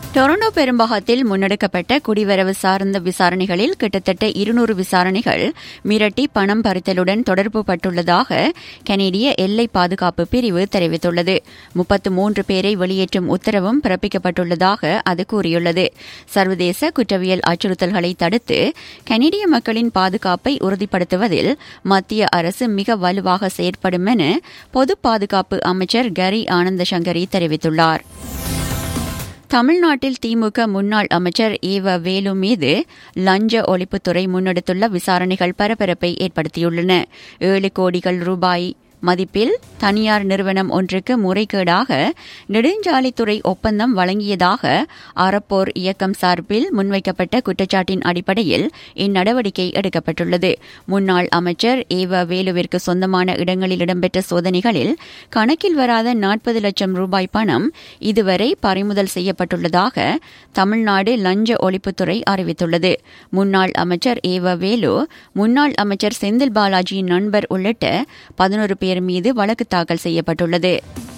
Toronto பெரும்பாகத்தில் முன்னெடுக்கப்பட்ட குடிவரவு சார்ந்த விசாரணைகளில் கிட்டத்தட்ட இருநூறு விசாரணைகள் மிரட்டி பணம் பறித்தலுடன் தொடர்பு பட்டுள்ளதாக கனேடிய எல்லை பாதுகாப்பு பிரிவு தெரிவித்துள்ளது முப்பத்து மூன்று பேரை வெளியேற்றும் உத்தரவும் பிறப்பிக்கப்பட்டுள்ளதாக அது கூறியுள்ளது சர்வதேச குற்றவியல் அச்சுறுத்தல்களை தடுத்து கனேடிய மக்களின் பாதுகாப்பை உறுதிப்படுத்துவதில் மத்திய அரசு மிக வலுவாக செயற்படும் என பொது பாதுகாப்பு அமைச்சர் கரி ஆனந்த சங்கரி தெரிவித்துள்ளார் தமிழ்நாட்டில் திமுக முன்னாள் அமைச்சர் ஏவ வேலு மீது லஞ்ச ஒழிப்புத்துறை முன்னெடுத்துள்ள விசாரணைகள் பரபரப்பை ஏற்படுத்தியுள்ளன ஏழு கோடிகள் ரூபாய் மதிப்பில் தனியார் நிறுவனம் ஒன்றுக்கு முறைகேடாக நெடுஞ்சாலைத்துறை ஒப்பந்தம் வழங்கியதாக அறப்போர் இயக்கம் சார்பில் முன்வைக்கப்பட்ட குற்றச்சாட்டின் அடிப்படையில் இந்நடவடிக்கை எடுக்கப்பட்டுள்ளது முன்னாள் அமைச்சர் ஏவ வேலுவிற்கு சொந்தமான இடங்களில் இடம்பெற்ற சோதனைகளில் கணக்கில் வராத நாற்பது லட்சம் ரூபாய் பணம் இதுவரை பறிமுதல் செய்யப்பட்டுள்ளதாக தமிழ்நாடு லஞ்ச ஒழிப்புத்துறை அறிவித்துள்ளது முன்னாள் அமைச்சர் ஏவ வேலு முன்னாள் அமைச்சர் செந்தில் பாலாஜியின் நண்பர் உள்ளிட்ட பதினோரு பேர் மீது வழக்கு தாக்கல் செய்யப்பட்டுள்ளது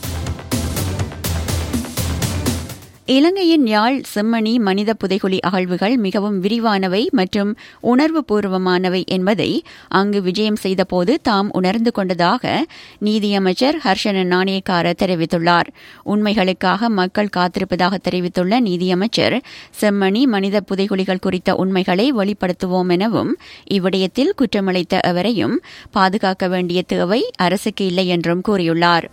இலங்கையின் யாழ் செம்மணி மனித புதைகுழி அகழ்வுகள் மிகவும் விரிவானவை மற்றும் உணர்வு பூர்வமானவை என்பதை அங்கு விஜயம் செய்தபோது தாம் உணர்ந்து கொண்டதாக நீதியமைச்சர் ஹர்ஷன நாணயக்கார தெரிவித்துள்ளார் உண்மைகளுக்காக மக்கள் காத்திருப்பதாக தெரிவித்துள்ள நீதியமைச்சர் செம்மணி மனித புதைகுழிகள் குறித்த உண்மைகளை வெளிப்படுத்துவோம் எனவும் இவ்விடயத்தில் குற்றமளித்த எவரையும் பாதுகாக்க வேண்டிய தேவை அரசுக்கு இல்லை என்றும் கூறியுள்ளார்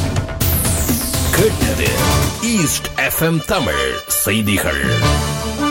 கேட்டது ஈஸ்ட் எஃப்எம் தமிழ் செய்திகள்